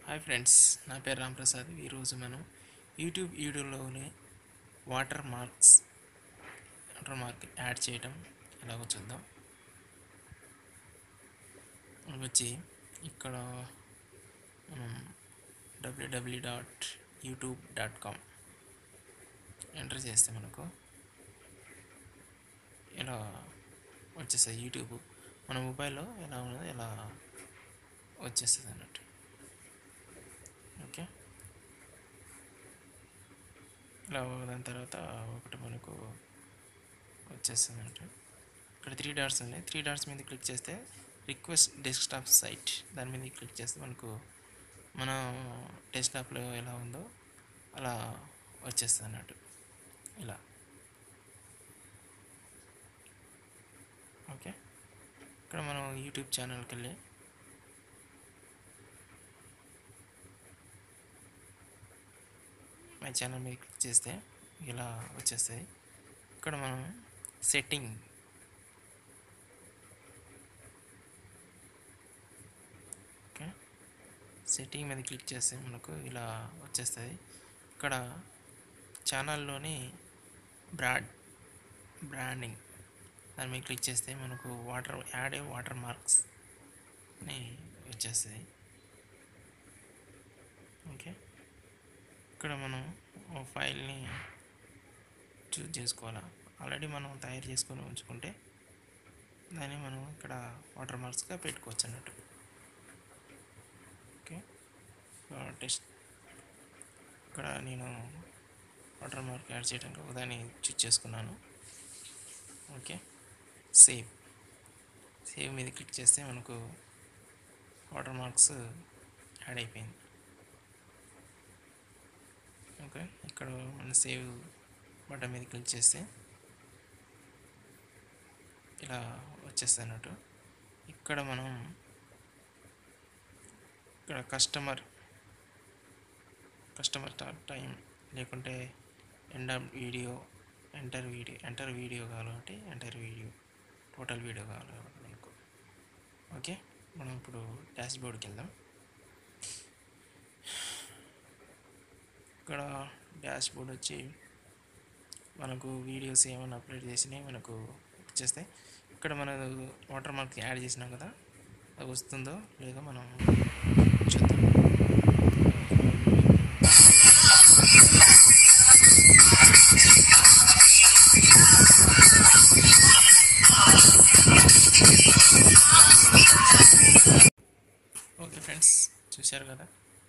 hi friends నా పేరు రాంప్రసాద్ ఈరోజు మనం యూట్యూబ్ వీడియోలోనే watermarks watermark add చేయడం ఎలాగో చూద్దాం మనకు వచ్చి ఇక్కడ మనం WW dot YouTube dot com enter చేస్తే మనకు ఇలా వచ్చేస్తుంది యూట్యూబ్ మన మొబైల్లో ఎలా ఉన్నదో ఎలా వచ్చేస్తుంది అన్నట్టు ఓకే ఇలా దాని తర్వాత ఒకటి మనకు వచ్చేస్తుంది అంటే ఇక్కడ త్రీ డాట్స్ ఉన్నాయి త్రీ డాట్స్ మీద క్లిక్ చేస్తే రిక్వెస్ట్ డెస్క్టాప్ సైట్ దాని మీద క్లిక్ చేస్తే మనకు మన డెస్క్టాప్లో ఎలా ఉందో అలా వచ్చేస్తుంది అన్నట్టు ఇలా ఓకే ఇక్కడ మనం యూట్యూబ్ ఛానల్కి వెళ్ళి మై ఛానల్ మీద క్లిక్ చేస్తే ఇలా వచ్చేస్తాయి ఇక్కడ మనం సెట్టింగ్ ఓకే సెట్టింగ్ మీద క్లిక్ చేస్తే మనకు ఇలా వచ్చేస్తుంది ఇక్కడ ఛానల్లోని బ్రాడ్ బ్రాండింగ్ దాని మీద క్లిక్ చేస్తే మనకు వాటర్ యాడ్ వాటర్ మార్క్స్ అని వచ్చేస్తుంది ఓకే ఇక్కడ మనం ఓ ఫైల్ని చూజ్ చేసుకోవాలా ఆల్రెడీ మనం తయారు చేసుకొని ఉంచుకుంటే దాన్ని మనం ఇక్కడ వాటర్ మార్క్స్గా పెట్టుకోవచ్చు అన్నట్టు ఓకే టెస్ట్ ఇక్కడ నేను వాటర్ మార్క్ యాడ్ చేయడానికి ఒకదాన్ని చూజ్ చేసుకున్నాను ఓకే సేవ్ సేవ్ మీద క్లిక్ చేస్తే మనకు వాటర్ మార్క్స్ యాడ్ అయిపోయింది ఓకే ఇక్కడ మన సేవ్ బటన్ మీద క్లిక్ చేస్తే ఇలా వచ్చేస్తుంది అన్నట్టు ఇక్కడ మనం ఇక్కడ కస్టమర్ కస్టమర్ టైం లేకుంటే end of video enter video enter video కావాలంటే ఎంటర్ వీడియో టోటల్ వీడియో కావాలి మనకు ఓకే మనం ఇప్పుడు డాష్ బోర్డ్కి వెళ్దాం ఇక్కడ డాష్ బోర్డ్ వచ్చి మనకు వీడియోస్ ఏమైనా అప్లోడ్ చేసినాయి మనకు వచ్చేస్తాయి ఇక్కడ మన వాటర్ మార్క్ యాడ్ చేసినాం కదా అది వస్తుందో లేదో మనం చూద్దాం ఓకే ఫ్రెండ్స్ చూశారు కదా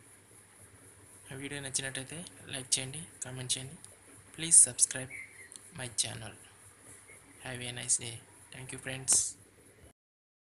ఆ వీడియో నచ్చినట్టయితే లైక్ చేయండి కామెంట్ చేయండి please subscribe my channel have a nice day thank you friends